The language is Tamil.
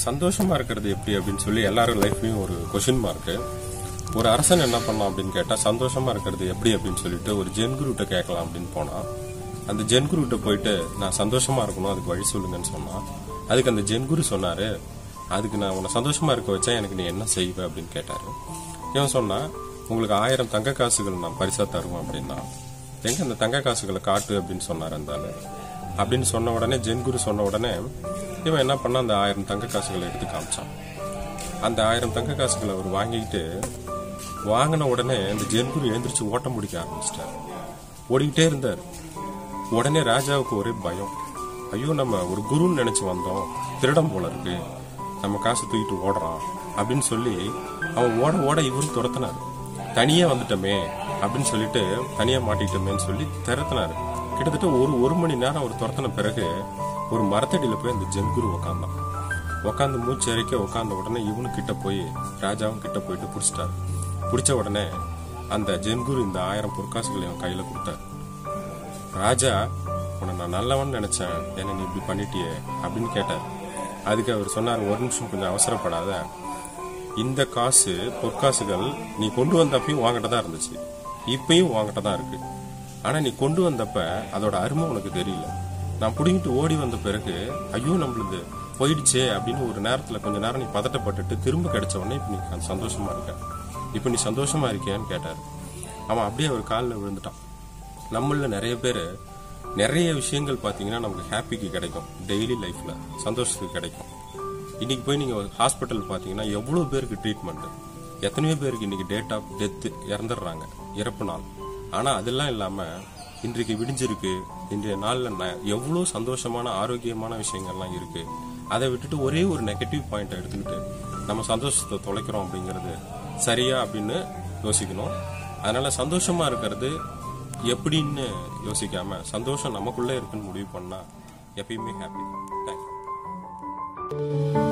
சந்தோஷமா இருக்கிறது எப்படி அப்படின்னு சொல்லி எல்லாரும் லைஃப்லயும் ஒரு கொஷின் மார்க்கு ஒரு அரசன் என்ன பண்ணான் அப்படின்னு கேட்டா சந்தோஷமா இருக்கிறது எப்படி அப்படின்னு சொல்லிட்டு ஒரு ஜென் குருட்ட கேட்கலாம் அப்படின்னு போனா அந்த ஜென் குருட்ட போயிட்டு நான் சந்தோஷமா இருக்கணும் அதுக்கு வழி சொல்லுங்கன்னு சொன்னா அதுக்கு அந்த ஜென் குரு சொன்னாரு அதுக்கு நான் உன்னை சந்தோஷமா இருக்க வச்சா எனக்கு நீ என்ன செய்வ அப்படின்னு கேட்டாரு இவன் சொன்னா உங்களுக்கு ஆயிரம் தங்க காசுகள் நான் பரிசா தருவேன் அப்படின்னா எங்க அந்த தங்க காசுகளை காட்டு அப்படின்னு சொன்னார் அந்த ஆளு அப்படின்னு சொன்ன உடனே ஜென் குரு சொன்ன உடனே இவன் என்ன பண்ணா அந்த ஆயிரம் தங்க காசுகளை எடுத்து காமிச்சான் அந்த ஆயிரம் தங்க காசுகளை அவர் வாங்கிக்கிட்டு வாங்கின உடனே அந்த ஜென்குரு எழுந்திரிச்சு ஓட்டம் முடிக்க ஆரம்பிச்சிட்டார் ஓடிக்கிட்டே இருந்தார் உடனே ராஜாவுக்கு ஒரே பயம் ஐயோ நம்ம ஒரு குருன்னு நினைச்சு வந்தோம் திருடம் போல இருக்கு நம்ம காசு தூக்கிட்டு ஓடுறான் அப்படின்னு சொல்லி அவன் ஓட ஓட இவரும் துரத்தினார் தனியே வந்துட்டோமே அப்படின்னு சொல்லிட்டு தனியா மாட்டிக்கிட்டோமேன்னு சொல்லி திறத்தினாரு கிட்டத்தட்ட ஒரு ஒரு மணி நேரம் அவர் துரத்தின பிறகு ஒரு மரத்தடியில போய் அந்த ஜென்குரு உக்காந்தான் உக்காந்து மூச்சு இறைக்க உக்காந்த உடனே இவனு கிட்ட போய் ராஜாவும் கிட்ட போயிட்டு பிடிச்சிட்டாரு பிடிச்ச உடனே அந்த ஜென்குரு இந்த ஆயிரம் பொற்காசுகளை அவன் கையில கொடுத்தாரு ராஜா உன்னை நான் நல்லவன் நினைச்சேன் என்ன நீ இப்படி பண்ணிட்டியே அப்படின்னு கேட்டார் அதுக்கு அவர் சொன்னார் ஒரு நிமிஷம் கொஞ்சம் அவசரப்படாத இந்த காசு பொற்காசுகள் நீ கொண்டு வந்தப்பையும் வாங்கிட்ட தான் இருந்துச்சு இப்பயும் வாங்கிட்ட தான் இருக்கு ஆனா நீ கொண்டு வந்தப்ப அதோட அருமை உனக்கு தெரியல நான் புடிங்கிட்டு ஓடி வந்த பிறகு ஐயோ நம்மளுது போயிடுச்சே அப்படின்னு ஒரு நேரத்துல கொஞ்ச நேரம் நீ பதட்டப்பட்டுட்டு திரும்ப கிடைச்ச உடனே இப்ப நீ சந்தோஷமா இருக்க இப்ப நீ சந்தோஷமா இருக்கியான்னு கேட்டாரு அவன் அப்படியே அவர் காலில் விழுந்துட்டான் நம்மள நிறைய பேர் நிறைய விஷயங்கள் பார்த்தீங்கன்னா நமக்கு ஹாப்பிக்கு கிடைக்கும் டெய்லி லைஃப்ல சந்தோஷத்துக்கு கிடைக்கும் இன்னைக்கு போய் நீங்க ஹாஸ்பிட்டல் பார்த்தீங்கன்னா எவ்வளவு பேருக்கு ட்ரீட்மெண்ட் எத்தனையோ பேருக்கு இன்னைக்கு டேட் ஆஃப் டெத்து இறந்துடுறாங்க இறப்பு நாள் ஆனா அதெல்லாம் இல்லாம இன்றைக்கு விடிஞ்சிருக்கு இன்றைய நாள்ல ந- எவ்வளவு சந்தோஷமான ஆரோக்கியமான விஷயங்கள்லாம் இருக்கு அதை விட்டுட்டு ஒரே ஒரு நெகட்டிவ் பாயிண்ட் எடுத்துக்கிட்டு நம்ம சந்தோஷத்தை தொலைக்கிறோம் அப்படிங்கிறது சரியா அப்படின்னு யோசிக்கணும் அதனால சந்தோஷமா இருக்கிறது எப்படின்னு யோசிக்காம சந்தோஷம் நமக்குள்ள இருக்குன்னு முடிவு பண்ணா எப்பயுமே ஹாப்பி தேங்க்யூ